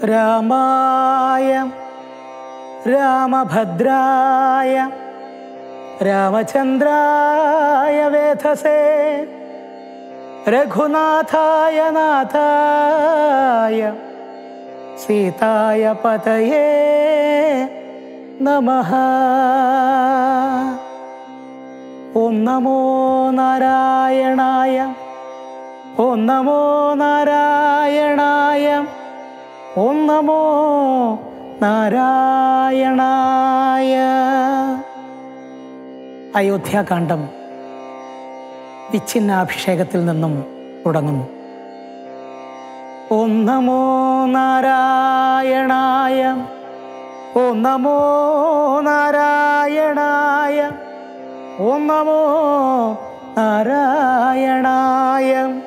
രാമായ രാമഭദ്രായ രാമചന്ദ്രായ വേധസേ രഘുനാഥായ നാഥായ സീതായ പതയേ നമഃ ഓം നമോ നാരായണായ ഓം നമോ നാരായണായ ഓം നമോ നാരായണായ അയോധ്യാകാന്ഡം വിച്ഛിന്നാഭിഷേകത്തിൽ നിന്നും തുടങ്ങുന്നു ഓം നമോ നാരായണായ ഓം നമോ നാരായണായ ഓം നമോ നാരായണായ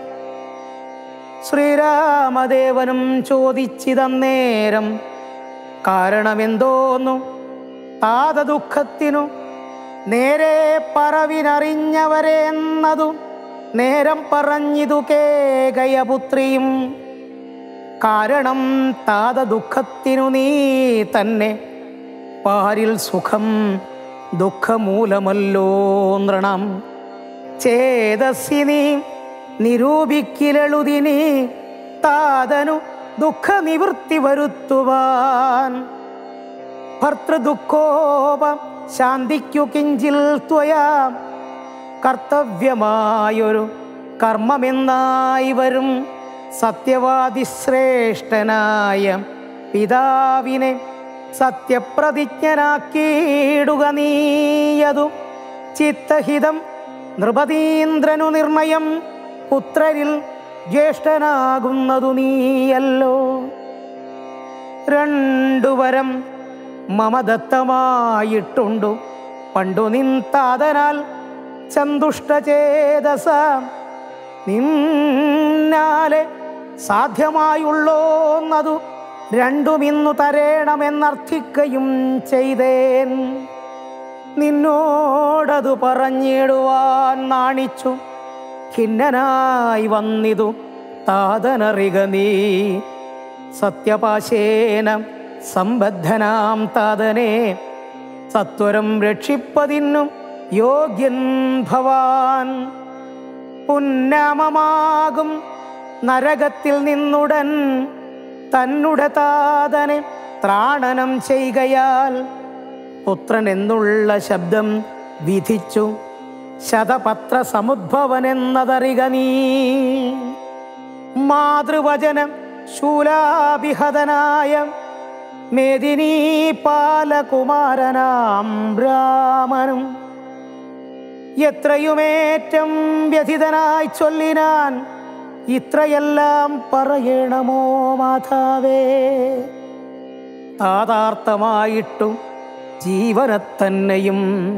ശ്രീരാമദേവനും ചോദിച്ചിതന്നേരം കാരണമെന്തോന്നു താത ദുഃഖത്തിനു നേരെ പറവിനറിഞ്ഞവരെ എന്നതു നേരം പറഞ്ഞിതു കേകയപുത്രിയും കാരണം താത ദുഃഖത്തിനു നീ തന്നെ പാരിൽ സുഖം ദുഃഖമൂലമല്ലോ നൃണം ചേതസി നീ നിരൂപിക്കിലെളുതിനി താതനു ദുഃഖനിവൃത്തി വരുത്തുവാൻ ഭർത്തൃദുഃഖോപം ശാന്തിക്കു കിഞ്ചിൽ ത്വയാ കർത്തവ്യമായൊരു കർമ്മമെന്നായി വരും സത്യവാദി ശ്രേഷ്ഠനായ പിതാവിനെ സത്യപ്രതിജ്ഞനാക്കിയിടുക നീയതു ചിത്തഹിതം നൃപതീന്ദ്രനു നിർണയം പുത്രരിൽ ജ്യേഷ്ഠനാകുന്നതു നീയല്ലോ രണ്ടു വരം മമദത്തമായിട്ടുണ്ടു പണ്ടു നിന്താതനാൽ സന്തുഷ്ടചേതസ നിന്നാലെ സാധ്യമായുള്ളോന്നതു രണ്ടുമിന്നു തരേണമെന്നർത്ഥിക്കയും ചെയ്തേൻ നിന്നോടതു പറഞ്ഞിടുവാൻ നാണിച്ചു ഖിന്നനായി വന്നിതു താതനറിക നീ സത്യപാശേന സംബദ്ധനാം താതനെ സത്വരം രക്ഷിപ്പതിനും യോഗ്യൻ ഭവാൻ പുന്നാമമാകും നരകത്തിൽ നിന്നുടൻ തന്നുടെ താതനെ ത്രാണനം ചെയ്യുകയാൽ പുത്രൻ എന്നുള്ള ശബ്ദം വിധിച്ചു ശതപത്ര സമുദ്ഭവനെന്നതറിക നീ മാതൃവചനം ശൂലാഭിഹതനായ മേദിനീ പാലകുമാരനാം രാമനും എത്രയുമേറ്റം വ്യഥിതനായി ചൊല്ലിനാൻ ഇത്രയെല്ലാം പറയണമോ മാതാവേ താതാർത്ഥമായിട്ടും ജീവനെ തന്നെയും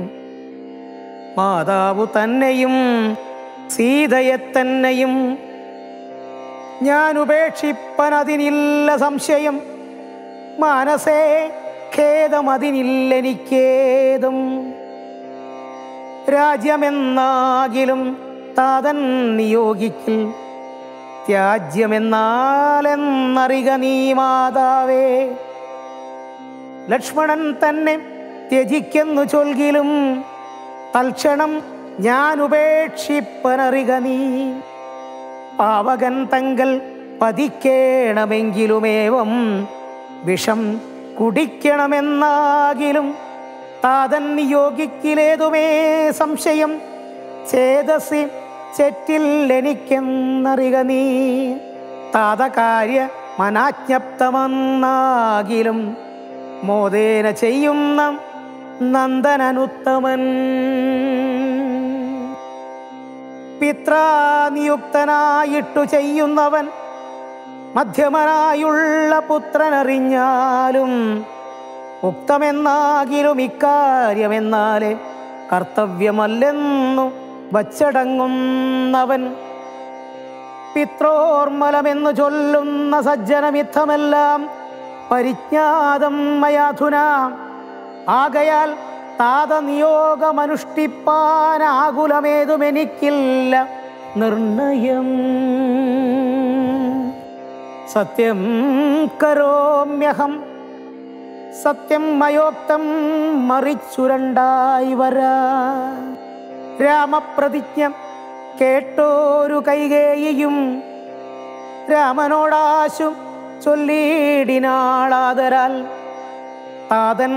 മാതാവു തന്നെയും സീതയെ തന്നെയും ഞാൻ ഉപേക്ഷിപ്പനതിനില്ല സംശയം മനസ്സേ ഖേദമതിനില്ലെനിക്കേതും രാജ്യമെന്നാകിലും താതൻ നിയോഗിക്കിൽ ത്യാജ്യമെന്നാലെന്നറിക നീ മാതാവേ ലക്ഷ്മണൻ തന്നെ ത്യജിക്കെന്നു ചൊൽകിലും തൽക്ഷണം ഞാൻ ഉപേക്ഷിപ്പനറിക നീ പാവകൻ തങ്കൽ പതിക്കേണമെങ്കിലുമേവം വിഷം കുടിക്കണമെന്നാകിലും താതൻ നിയോഗിക്കിലേതുമേ സംശയം ചേതസി ചെറ്റിൽ എനിക്കെന്നറിക നീ താതകാര്യ മനാജ്ഞപ്തമെന്നാകിലും മോദേന ചെയ്യുന്ന നന്ദനനുത്തമൻ പിത്രാനിയുക്തനായിട്ടു ചെയ്യുന്നവൻ മധ്യമനായുള്ള പുത്രനറിഞ്ഞാലും ഉക്തമെന്നാകിലും ഇക്കാര്യമെന്നാലേ കർത്തവ്യമല്ലെന്നു വച്ചടങ്ങുന്നവൻ പിത്രോർമലമെന്നു ചൊല്ലുന്ന സജ്ജനമിത്തമെല്ലാം പരിജ്ഞാതം മയാധുന ആകയാൽ താതനിയോഗമനുഷ്ഠിപ്പാനാകുലമേതുമെനിക്കില്ല നിർണയം സത്യം കരോമ്യഹം സത്യം മയോക്തം മറിച്ചുരണ്ടായി വരാ രാമപ്രതിജ്ഞ കേട്ടോരു കൈകേയും രാമനോടാശു ചൊല്ലിയിടിനാളാതരാൽ താതൻ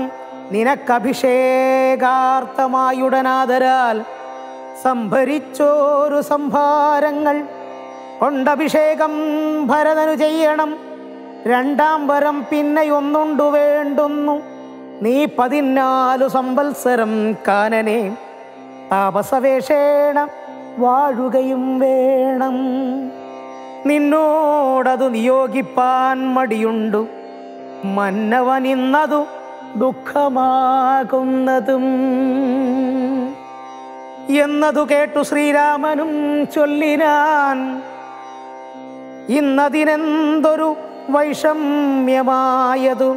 നിനക്കഭിഷേകാർത്ഥമായുടനാദരാൽ സംഭരിച്ചോരു സംഭാരങ്ങൾ കൊണ്ടഭിഷേകം ഭരതനു ചെയ്യണം രണ്ടാം വരം പിന്നെയൊന്നുണ്ടു വേണ്ടുന്നു നീ പതിനാലു സംവത്സരം കാനനെ താപസവേഷേണ വാഴുകയും വേണം നിന്നോടതു നിയോഗിപ്പാൻ മടിയുണ്ടു മന്നവൻ ഇന്നതു ദുഃഖമാകുന്നതും എന്നതു കേട്ടു ശ്രീരാമനും ചൊല്ലിനാൻ ഇന്നതിനെന്തൊരു വൈഷമ്യമായതു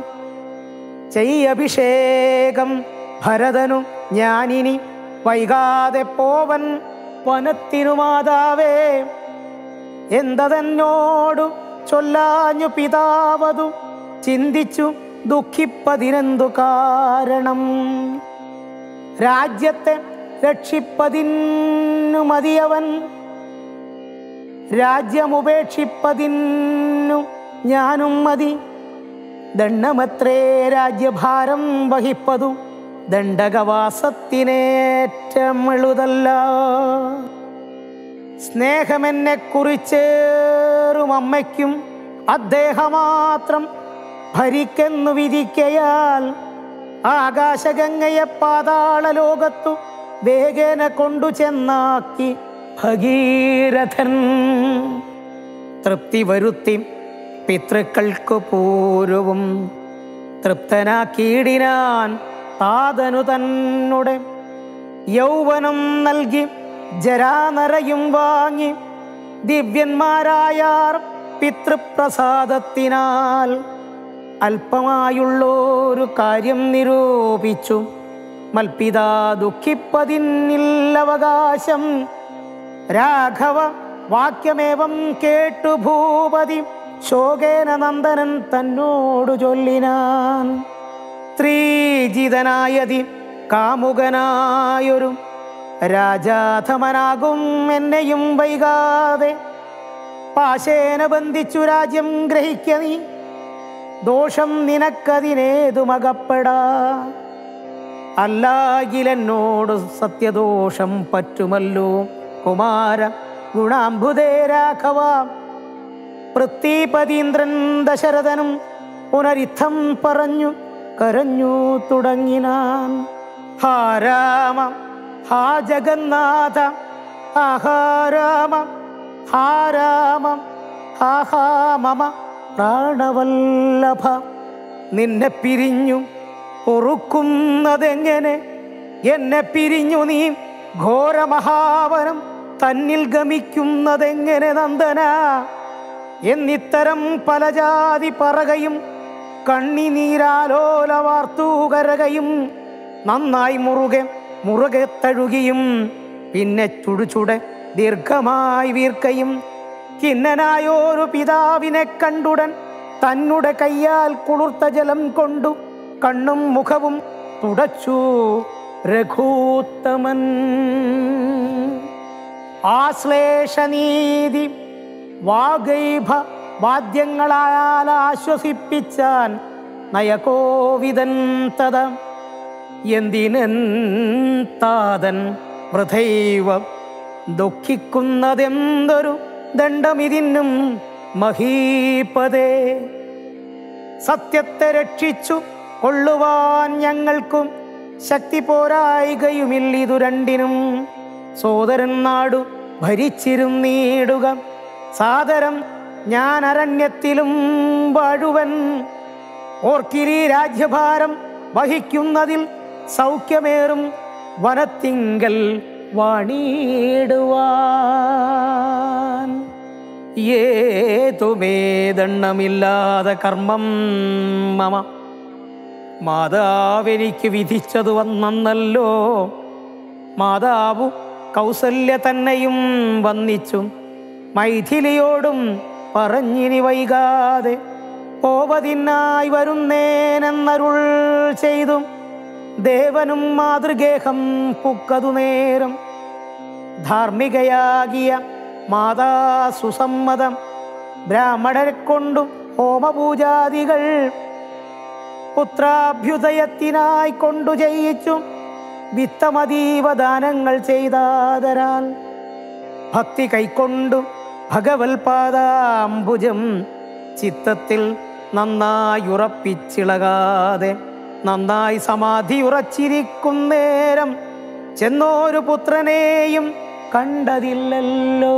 ചെയ്യഭിഷേകം ഭരതനു ഞാനിനി വൈകാതെ പോവൻ വനത്തിനു മാതാവേ എന്തതെന്നോടു ചൊല്ലാഞ്ഞു പിതാവതു ചിന്തിച്ചു ദുഃഖിപ്പതിനെന്തു കാരണം രാജ്യത്തെ രക്ഷിപ്പതിനു മതിയവൻ രാജ്യമുപേക്ഷിപ്പതിനു ഞാനും മതി ദണ്ഡമത്രേ രാജ്യഭാരം വഹിപ്പതു ദണ്ഡകവാസത്തിനേറ്റമെഴുതല്ല സ്നേഹമെന്നെ കുറിച്ചേറും അമ്മയ്ക്കും അദ്ദേഹമാത്രം ഭരിക്കെന്നു വിധിക്കയാൽ ആകാശഗംഗയെ പാതാള ലോകത്തു വേഗേന കൊണ്ടു ചെന്നാക്കി ഭഗീരഥൻ തൃപ്തി വരുത്തി പിതൃക്കൾക്കു പൂർവവും തൃപ്തനാക്കിയിടിനാൻ താതനു തന്നുടെ യൗവനം നൽകി ജരാനരയും വാങ്ങി ദിവ്യന്മാരായാർ പിതൃപ്രസാദത്തിനാൽ അല്പമായുള്ളൊരു കാര്യം നിരൂപിച്ചു മൽപിതാ ദുഃഖിപ്പതിന്നില്ലവകാശം രാഘവ വാക്യമേവം കേട്ടു ഭൂപതി ശോകേന നന്ദനൻ തന്നോടു ചൊല്ലിനാൻ സ്ത്രീജിതനായതി കാമുകനായൊരു രാജാധമനാകും എന്നെയും വൈകാതെ പാശേന ബന്ധിച്ചു രാജ്യം ഗ്രഹിക്ക നീ ദോഷം നിനക്കതിനേതുമകപ്പെടാ അല്ലാകിലെന്നോട് സത്യദോഷം പറ്റുമല്ലോ കുമാര ഗുണാംബുദേ രാഘവ പൃഥ്വീപതീന്ദ്രൻ ദശരഥനും പുനരിത്തം പറഞ്ഞു കരഞ്ഞു തുടങ്ങിനാൻ ഹാ രാമ ഹാ ജഗന്നാഥ ആഹാ രാമ ഹാ രാമ ഹാ ഹാ മമ പ്രാണവല്ലഭ നിന്നെ പിരിഞ്ഞു പൊറുക്കുന്നതെങ്ങനെ എന്നെ പിരിഞ്ഞു നീ ഘോരമഹാവനം തന്നിൽ ഗമിക്കുന്നതെങ്ങനെ നന്ദന എന്നിത്തരം പല ജാതി പറകയും കണ്ണിനീരാലോലവാർത്തൂകരകയും നന്നായി മുറുകെ മുറുകെ തഴുകിയും പിന്നെ ചുടുചുടെ ദീർഘമായി വീർക്കയും കിന്നനായോരു പിതാവിനെ കണ്ടുടൻ തന്നുടെ കയ്യാൽ കുളിർത്ത ജലം കൊണ്ടു കണ്ണും മുഖവും തുടച്ചു രഘൂത്തമൻ ആശ്ലേഷനീതി വാഗൈഭ വാദ്യങ്ങളാൽ ആശ്വസിപ്പിച്ചാൻ നയകോവിതൻ തത എന്തിനെന്താതൻ വൃഥൈവ ദുഃഖിക്കുന്നതെന്തൊരു ദണ്ഡമിതിനും മഹീപതേ സത്യത്തെ രക്ഷിച്ചു കൊള്ളുവാൻ ഞങ്ങൾക്കും ശക്തി പോരായികയുമില്ലിതു രണ്ടിനും സോദരൻ നാടു ഭരിച്ചിരുന്നീടുക സാദരം ഞാൻ അരണ്യത്തിലും വാഴുവൻ ഓർക്കിരി രാജ്യഭാരം വഹിക്കുന്നതിൽ സൗഖ്യമേറും വനത്തിങ്കൽ വാണിയിടുവാൻ ഏതുമേ ദണ്ണമില്ലാതെ കർമ്മം മമ മാതാവെനിക്ക് വിധിച്ചതു വന്നല്ലോ മാതാവു കൗസല്യ തന്നെയും വന്നിച്ചു മൈഥിലിയോടും പറഞ്ഞിനി വൈകാതെ പോവതിനായി വരുന്നേനെന്നരുൾ ചെയ്തും ദേവനും മാതൃഗേഹം പുക്കതു നേരം ധാർമ്മികയാകിയ മാതാ സുസമ്മതം ബ്രാഹ്മണരെ കൊണ്ടും ഹോമപൂജാദികൾ പുത്രാഭ്യുദയത്തിനായി കൊണ്ടു ചെയ്യിച്ചും വിത്തമതീവ ദാനങ്ങൾ ചെയ്താതരാൽ ഭക്തി കൈക്കൊണ്ടു ഭഗവത്പാദാംബുജം ചിത്തത്തിൽ നന്നായി ഉറപ്പിച്ചിളകാതെ നന്നായി സമാധി ഉറച്ചിരിക്കും നേരം ചെന്നോരു പുത്രനെയും കണ്ടതില്ലല്ലോ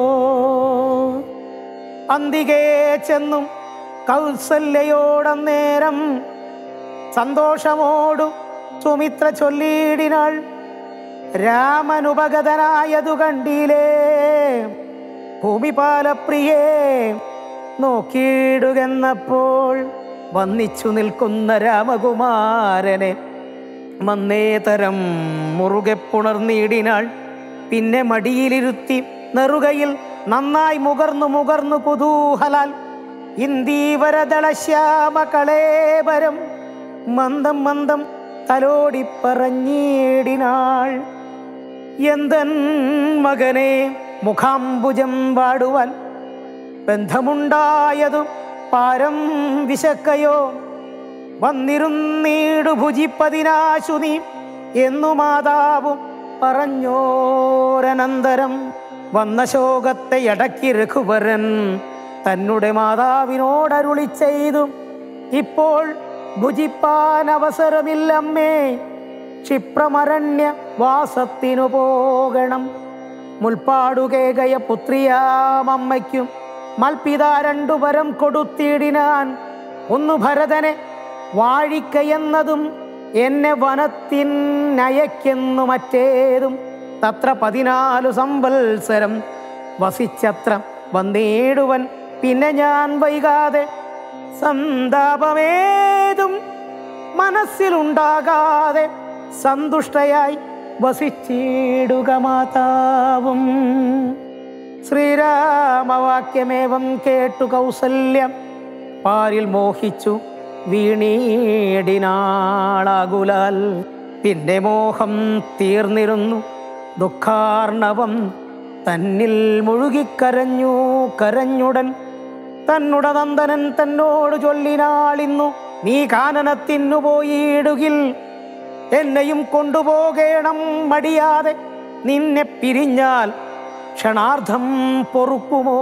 അന്തികേ ചെന്നും കൗസല്യയോടന്നേരം സന്തോഷമോടു സുമിത്ര ചൊല്ലിയിടിനാൾ രാമനുപഗതനായതു കണ്ടിലേ ഭൂമിപാലപ്രിയേ നോക്കിയിടുകെന്നപ്പോൾ വന്നിച്ചു നിൽക്കുന്ന രാമകുമാരനെ മന്നേതരം മുറുകെ പുണർന്നിടിനാൾ പിന്നെ മടിയിലിരുത്തി നെറുകയിൽ നന്നായി മുകർന്നു മുകർന്നു കുതൂഹലാൽ ഇന്ദീവരദളശ്യാമ കളേബരം മന്ദം മന്ദം തലോടി പറഞ്ഞിടിനാൾ എന്തൻ മകനെ മുഖാംബുജം പാടുവാൻ ബന്ധമുണ്ടായതു പാരം വിശക്കയോ വന്നിരുന്നീടു ഭുജിപ്പതിനാശു നീ എന്നു മാതാവും പറഞ്ഞോരനന്തരം വന്ന ശോകത്തെ അടക്കി രഘുവരൻ തന്നെ മാതാവിനോടരുളി ചെയ്തു ഇപ്പോൾ ഭുജിപ്പാൻ അവസരമില്ലമ്മേ ക്ഷിപ്രമരണ്യ വാസത്തിനു പോകണം മുൽപ്പാടുകേകയ പുത്രിയാമമ്മയ്ക്കും മൽപിത രണ്ടു വരം കൊടുത്തിടിനാൻ ഒന്നു ഭരതനെ വാഴിക്കയെന്നതും എന്നെ വനത്തിനയക്കെന്നു മറ്റേതും തത്ര പതിനാലു സംവത്സരം വസിച്ചത്ര വന്നേടുവൻ പിന്നെ ഞാൻ വൈകാതെ സന്താപമേതും മനസ്സിലുണ്ടാകാതെ സന്തുഷ്ടയായി വസിച്ചിടുക മാതാവും ശ്രീരാമവാക്യമേവം കേട്ടു കൗസല്യം പാരിൽ മോഹിച്ചു വീണീടിനാളാകുലാൽ പിന്നെ മോഹം തീർന്നിരുന്നു ദുഃഖാർണവം തന്നിൽ മുഴുകിക്കരഞ്ഞു കരഞ്ഞുടൻ തന്നുട നന്ദനൻ തന്നോട് ചൊല്ലിനാളിന്നു നീ കാനനത്തിനു പോയിടുകിൽ എന്നെയും കൊണ്ടുപോകേണം മടിയാതെ നിന്നെ പിരിഞ്ഞാൽ ക്ഷണാർദ്ധം പൊറുക്കുമോ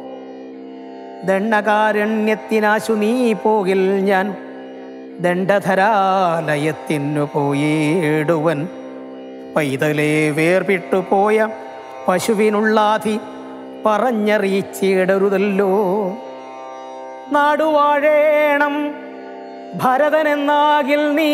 ദണ്ഡകാരണ്യത്തിനാശു നീ പോകിൽ ഞാൻ ദണ്ഡധരാലയത്തിനു പോയിടുവൻ പൈതലേ വേർപിട്ടു പോയ പശുവിനുള്ളാധി പറഞ്ഞറിയിച്ചിടരുതല്ലോ നാടുവാഴേണം ഭരതനെന്നാകിൽ നീ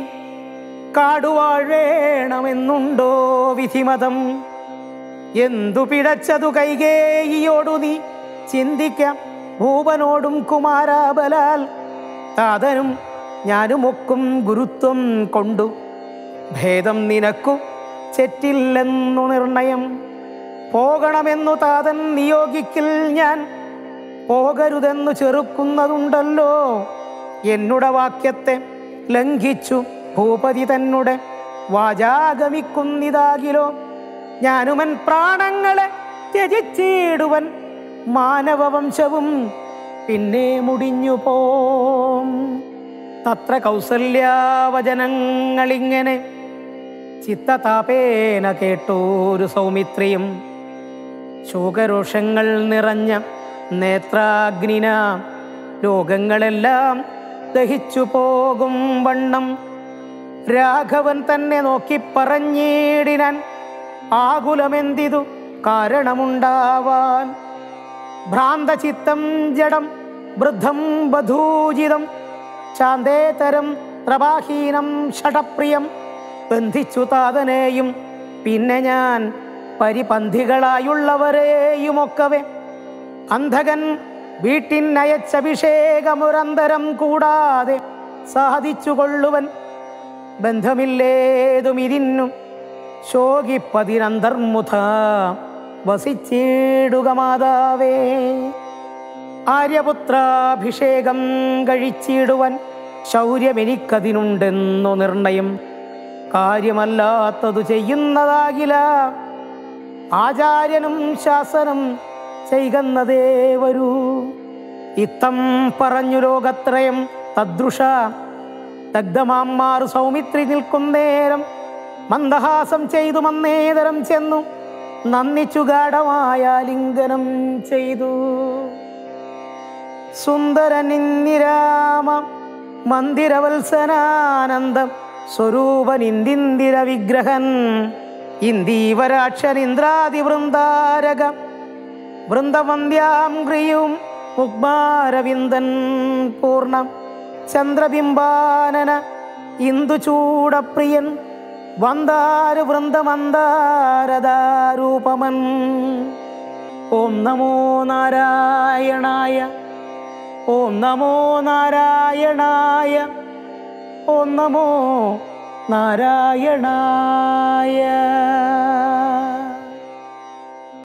കാടുവാഴേണമെന്നുണ്ടോ വിധിമതം എന്തു പിഴച്ചതു കൈകേയിയോടു നീ ചിന്തിക്കാം ഭൂപനോടും കുമാരാബലാൽ താതനും ഞാനുമൊക്കും ഗുരുത്വം കൊണ്ടു ഭേദം നിനക്കു ചെറ്റില്ലെന്നു നിർണയം പോകണമെന്നു താതൻ നിയോഗിക്കിൽ ഞാൻ പോകരുതെന്നു ചെറുക്കുന്നതുണ്ടല്ലോ എന്നുടെ വാക്യത്തെ ലംഘിച്ചു ഭൂപതി തന്നെ വാചാഗമിക്കുന്നിതാകിലോ ഞാനുമൻ പ്രാണങ്ങളെ ത്യജിച്ചിടുവൻ മാനവവംശവും പിന്നെ മുടിഞ്ഞു പോം തത്ര കൗസല്യാവചനങ്ങളിങ്ങനെ ചിത്തതാപേന കേട്ടോരു സൗമിത്രിയും ശോകരോഷങ്ങൾ നിറഞ്ഞ നേത്രാഗ്നിന ലോകങ്ങളെല്ലാം ദഹിച്ചു പോകും വണ്ണം രാഘവൻ തന്നെ നോക്കി പറഞ്ഞിടിനാൻ ആകുലമെന്തിതു കാരണമുണ്ടാവാൻ ഭ്രാന്തചിത്തം ജഡം വൃദ്ധം ബധൂജിതം ശാന്തേതരം പ്രവാഹീനം ഷടപ്രിയം ബന്ധിച്ചു താതനെയും പിന്നെ ഞാൻ പരിപന്ധികളായുള്ളവരെയുമൊക്കവേ അന്ധകൻ വീട്ടിനയച്ചഭിഷേകമുരന്തരം കൂടാതെ സാധിച്ചു കൊള്ളുവൻ ബന്ധമില്ലേതും ഇതിന്നു ശോകിപ്പതിനന്തർമുഖ വസിച്ചിടുക മാതാവേ ആര്യപുത്രാഭിഷേകം കഴിച്ചിടുവാൻ ശൗര്യമെനിക്കതിനുണ്ടെന്നു നിർണയം കാര്യമല്ലാത്തതു ചെയ്യുന്നതാകില ആചാര്യനും ശാസനം ചെയ്യുന്നതേ വരൂ ഇത്തം പറഞ്ഞു ലോകത്രയം തദ്രുഷ ദഗ്ധമാമാറു സൗമിത്രി നിൽക്കും നേരം മന്ദഹാസം ചെയ്തു മന്നേതരം ചെന്നു നന്ദിച്ചു ഗാഠമായ ലിംഗനം ചെയ്തു സുന്ദരനിന്ദിരാമ മന്ദിരവത്സനാനന്ദം സ്വരൂപനിന്ദിന്ദിര വിഗ്രഹൻ ഇന്ദീവരാക്ഷനിന്ദ്രാതി വൃന്ദാരക വൃന്ദവന്ദ്യാം ക്രിയും മുഗ്മാരവിന്ദൻ പൂർണ്ണം ചന്ദ്രബിംബാനന ഇന്ദുചൂടപ്രിയൻ വന്ദാര വൃന്ദമന്ദാരദാരൂപമൻ ഓം നമോ നാരായണായ ഓം നമോ നാരായണായ ഓം നമോ നാരായണായ